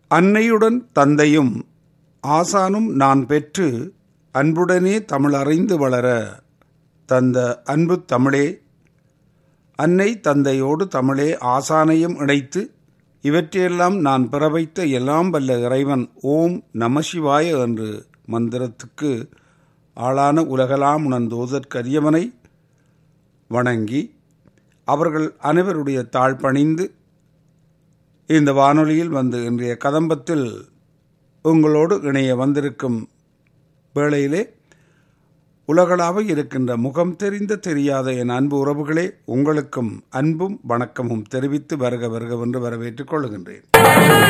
அன்னையுடன் தந்தையும் ஆசானும் நான் பெற்று அன்புடனே தமிழ் அறிந்து வளர தந்த அன்பு தமிழே அன்னை தந்தையோடு தமிழே ஆசானையும் இணைத்து இவற்றையெல்லாம் நான் பெற வைத்த எல்லாம் வல்ல இறைவன் ஓம் நமசிவாய என்று மந்திரத்துக்கு ஆளான உலகலாம் உணர்ந்தோதற்கரியவனை வணங்கி அவர்கள் அனைவருடைய தாழ் பணிந்து இந்த வானொலியில் வந்து இன்றைய கதம்பத்தில் உங்களோடு இணைய வந்திருக்கும் வேளையிலே உலகளாக இருக்கின்ற முகம் தெரிந்த தெரியாத என் அன்பு உறவுகளே உங்களுக்கும் அன்பும் வணக்கமும் தெரிவித்து வருக வருக என்று வரவேற்றுக் கொள்கின்றேன்